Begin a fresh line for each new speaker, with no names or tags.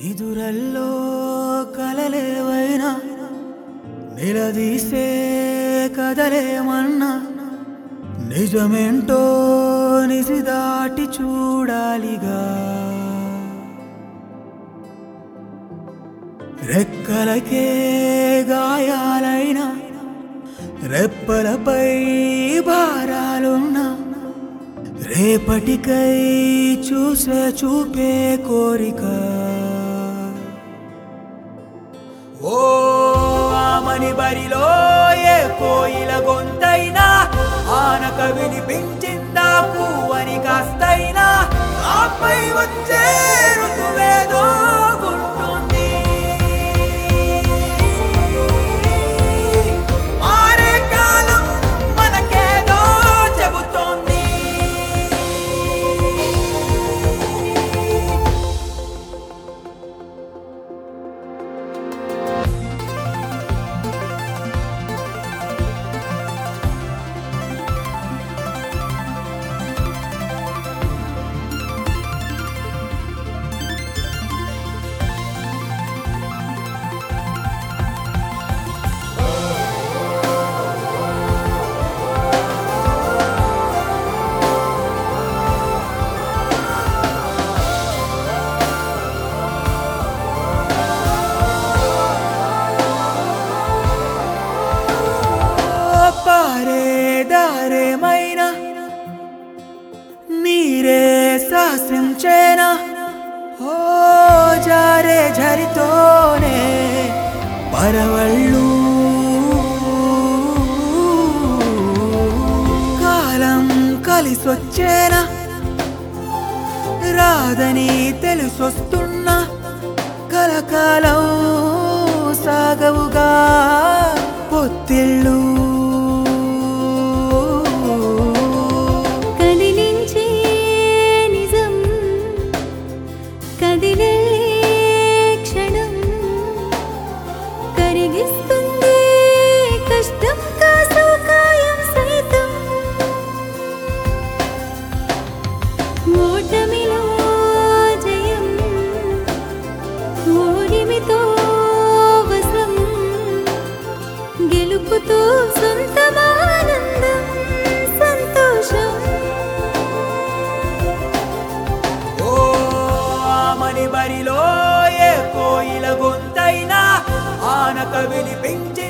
నిదురల్లో కలలేవైనా నిలదీసే కదలేమన్నా నిజమేంటో నిసి దాటి చూడాలిగా రెక్కలకే గాయాలైనా రెప్పలపై భారాలున్నా రేపటికై చూసే చూపే కోరిక ఓ ఆమని బరిలో ఏ కోయిల గొంతైనా ఆనక వినిపించిందా పువ్వని కాస్తైనా ఆపై వచ్చే ఋతువేదో గుంటుంది మారే కాలం మనకేదో చెబుతోంది పారే దారేమైనా నీరే శాసించేనా ఓ జారే झरिతోనే పరవళ్ళు కాలం కలిసొచ్చేనా రాదని తెలిసొస్తున్నా కలకాలం సాగవుగా పొత్తిళ్ళు
కదిలించే నిజం కదిలే క్షణం కరిగిస్తుంది కష్టం కాసు కాయం సైతం ఓటమిలో జయం ఓడిమితో వసం గెలుపుతో సొంతమానందం సంతోషం
ఓ ఆమని బరిలో ఏ కోయిల గొంతైనా ఆనక వినిపించి